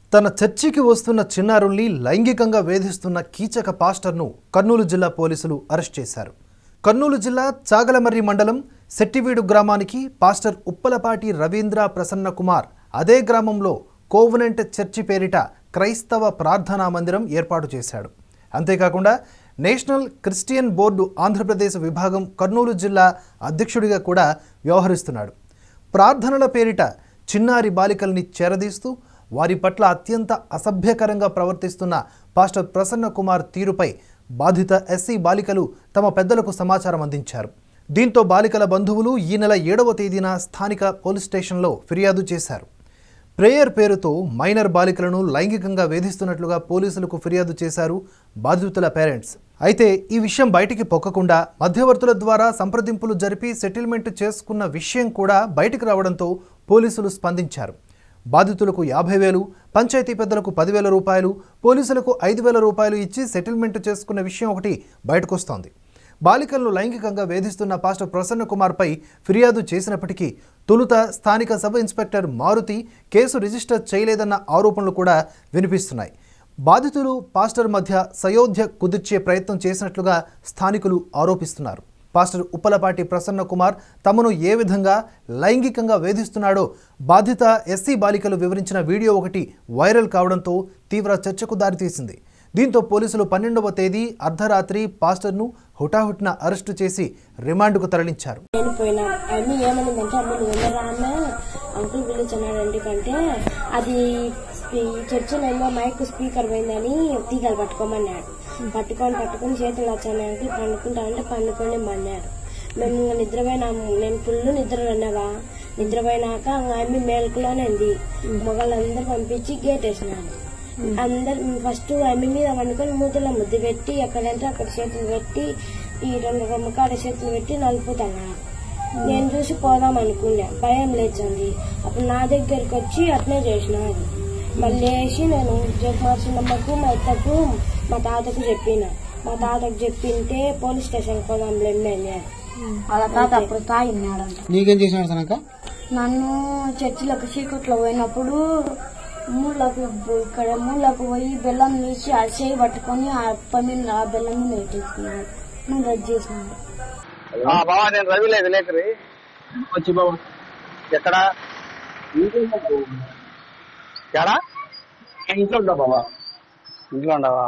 తన చర్చికి వస్తున్న చిన్నారుల్ని లైంగికంగా వేధిస్తున్న కీచక పాస్టర్ను కర్నూలు జిల్లా పోలీసులు అరెస్ట్ చేశారు కర్నూలు జిల్లా చాగలమర్రి మండలం సెట్టివీడు గ్రామానికి పాస్టర్ ఉప్పలపాటి రవీంద్ర ప్రసన్న కుమార్ అదే గ్రామంలో కోవనెంట్ చర్చి పేరిట క్రైస్తవ ప్రార్థనా మందిరం ఏర్పాటు చేశాడు అంతేకాకుండా నేషనల్ క్రిస్టియన్ బోర్డు ఆంధ్రప్రదేశ్ విభాగం కర్నూలు జిల్లా అధ్యక్షుడిగా కూడా వ్యవహరిస్తున్నాడు ప్రార్థనల పేరిట చిన్నారి బాలికల్ని చేరదీస్తూ వారి పట్ల అత్యంత అసభ్యకరంగా ప్రవర్తిస్తున్న పాస్టర్ ప్రసన్న కుమార్ తీరుపై బాధిత ఎస్సీ బాలికలు తమ పెద్దలకు సమాచారం అందించారు దీంతో బాలికల బంధువులు ఈ నెల ఏడవ తేదీన స్థానిక పోలీస్ స్టేషన్లో ఫిర్యాదు చేశారు ప్రేయర్ పేరుతో మైనర్ బాలికలను లైంగికంగా వేధిస్తున్నట్లుగా పోలీసులకు ఫిర్యాదు చేశారు బాధితుల పేరెంట్స్ అయితే ఈ విషయం బయటికి పొక్కకుండా మధ్యవర్తుల ద్వారా సంప్రదింపులు జరిపి సెటిల్మెంట్ చేసుకున్న విషయం కూడా బయటికి రావడంతో పోలీసులు స్పందించారు బాధితులకు యాభై వేలు పంచాయతీ పెద్దలకు పదివేల రూపాయలు పోలీసులకు ఐదు వేల రూపాయలు ఇచ్చి సెటిల్మెంట్ చేసుకున్న విషయం ఒకటి బయటకొస్తోంది బాలికలను లైంగికంగా వేధిస్తున్న పాస్టర్ ప్రసన్న కుమార్పై ఫిర్యాదు చేసినప్పటికీ తొలుత స్థానిక sub inspector Maruti case register చేయలేదన్న ఆరోపణలు కూడా వినిపిస్తున్నాయి బాధితులు పాస్టర్ మధ్య సయోధ్య కుదిర్చే ప్రయత్నం చేసినట్లుగా స్థానికులు ఆరోపిస్తున్నారు పాస్టర్ ఉప్పలపాటి ప్రసన్న కుమార్ తమను ఏ విధంగా లైంగికంగా వేధిస్తున్నాడో బాధిత ఎస్సీ బాలికలు వివరించిన వీడియో ఒకటి వైరల్ కావడంతో తీవ్ర చర్చకు దారితీసింది దీంతో పోలీసులు పన్నెండవ తేదీ అర్ధరాత్రి పాస్టర్ను హుటాహుటిన అరెస్టు చేసి రిమాండ్కు తరలించారు నేను పోయినా అన్ని ఏమనిందంటే అమ్మ నువ్వు వెళ్ళరా అన్న అంకుల్ పిలుచున్నాడు ఎందుకంటే అది స్పీ- చర్చిలో మైక్ స్పీకర్ పోయిందని తీగలు పట్టుకోమన్నాడు పట్టుకొని పట్టుకొని చేతులు వచ్చాను అంకుల్ పండుకుంటానంటే పండుకొని మన్నాడు మేము ఇంకా నిద్రపోయినాము నేను ఫుల్ నిద్ర అన్నావా నిద్రపోయినాక ఆమె మేలుకులోనే ఉంది మొగలందరూ పంపించి గేట్ వేసినాడు అందరు ఫస్ట్ ఆమె మీద వండుకొని మూతలో ముద్దు పెట్టి ఎక్కడంటే అక్కడ చేతులు పెట్టి ఈ రెండు రొమ్మ కాడ చేతులు పెట్టి నలుపుతున్నాడు నేను చూసి పోదాం అనుకున్నా భయం లేచింది అప్పుడు నా దగ్గరికి వచ్చి అట్నే చేసినాడు మళ్ళీ వేసి నేను జగమార్చినమ్మకు మా అత్తకు మా తాతకు చెప్పిన మా తాతకు చెప్పింటే పోలీస్ స్టేషన్ పోదాం లెమ్మే అన్నాడు వాళ్ళ తాత అప్పుడు తాగినాడంట నీకేం చేసినాడు తనక నన్ను చర్చిలోకి చీకట్లో పోయినప్పుడు మూలకు ఇక్కడ మూలకు పోయి బెల్లం వేసి ఆ చేయి పట్టుకొని ఆ అప్ప మీద ఆ బెల్లం మీద పెట్టేసుకున్నాడు నన్ను రద్దు చేసినాడు ఆ బావా నేను రవిలే విలేకరి వచ్చి బాబు ఎక్కడ ఎడా ఇంట్లో ఉంటా బాబా ఇంట్లో ఉండవా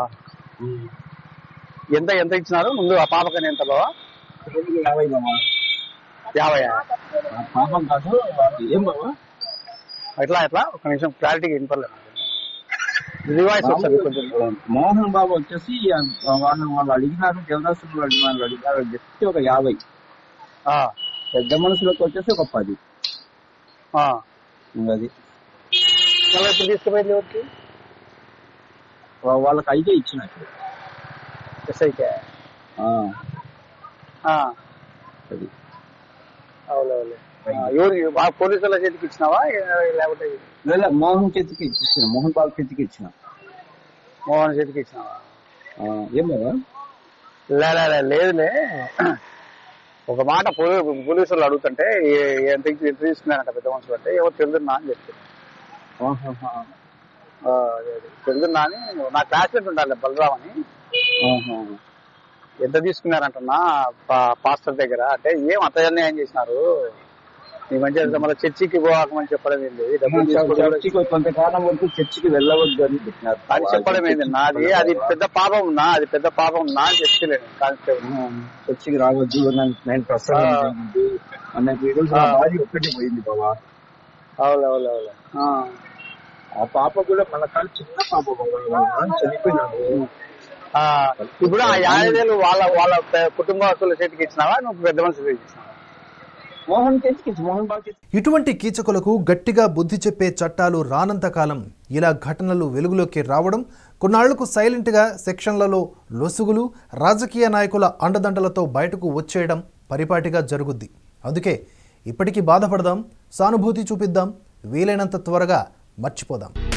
ఎంత ఎంత ఇచ్చినారు ముందు ఆ పాపకని ఎంత బావా యాభై బాబా యాభై ఆ పాపం కాదు ఏం బాబా ఎట్లా ఎట్లా ఒక నిమిషం క్లారిటీగా వినపడలేదు రివాయిస్ వస్తుంది కొంచెం మోహన్ బాబు వచ్చేసి ఆ వాళ్ళు వాళ్ళు అడిగినారు దేవదాసులు అడిగినారు అడిగినారు చెప్తే ఒక యాభై ఆ, పెద్ద మనుషులకు వచ్చేసి ఒక పది ఆ. ఇంకా అది మళ్ళీ ఇప్పుడు తీసుకుపోయింది ఎవరికి వా- వాళ్ళకి ఐదే ఇచ్చినట్టు ఎస్ఐకే ఆ, ఆ, అది అవులే అవులే ఆ, ఎవరు ఆ పోలీసుల చేతికి ఇచ్చినావా ఏ- లేకపోతే లేదా మోహన్ చేతికి ఇచ్చిన మోహన్ బాబు చేతికి ఇచ్చిన మోహన్ చేతికి ఇచ్చినావా ఆ, ఏం బాబా లే లే, లే, లేదులే ఒక మాట పోలీ- పోలీసులు అడుగుతుంటే ఏ- ఎంత ఇచ్చి- ఎంత తీసుకున్నారంట పెద్ద మనుషులు అంటే ఎవరు తెలుదున్నా అని చెప్తారు ఆహాహా. ఆ, అదే అదే. తెలుదున్నా అని నా క్లాస్మేట్ ఉండాలి బలరామ్ అని ఆహా. ఎంత తీసుకున్నారంటన్నా పా- పాస్టర్ దగ్గర అంటే ఏం అతయ్యనే ఏం చేసినారు ఈ మధ్య మళ్ళీ చర్చికి పోవాకమని చెప్పడం ఏంది డబ్బులు తీసుకోవడం చర్చికి కొంతకాలం వరకు చర్చికి వెళ్ళవద్దు అని చెప్పినారు అని చెప్పడం ఏంది నాది అది పెద్ద పాపం నా అది పెద్ద పాపం నా అని చెప్తలేను కానిస్టేబుల్ ఆ, చర్చికి రావద్దు నన్ను నేను ప్రసంగం ఆ. చేయొద్దు అన్న వీడియో నా ఆ. భార్య ఒక్కటి పోయింది బాబా అవులే అవులే అవులే ఆ. ఆ పాప కూడా మన కాదు చిన్న పాప బాబా వాళ్ళ నాన్న చనిపోయినాడు ఆ, ఇప్పుడు ఆ యాభై వేలు వాళ్ళ వాళ్ళ పె- కుటుంబస్తుల చేతికి ఇచ్చినావా నువ్వు పెద్ద మనుషుల చేతికి ఇచ్చినావా మోహన్ చేతికి ఇచ్చి మోహన్ బాబు చేతికి ఇటువంటి కీచకులకు గట్టిగా బుద్ధి చెప్పే చట్టాలు రానంత కాలం ఇలా ఘటనలు వెలుగులోకి రావడం కొన్నాళ్లకు సైలెంట్గా సెక్షన్లలో లొసుగులు రాజకీయ నాయకుల అండదండలతో బయటకు వచ్చేయడం పరిపాటిగా జరుగుద్ది అందుకే ఇప్పటికీ బాధపడదాం సానుభూతి చూపిద్దాం వీలైనంత త్వరగా మర్చిపోదాం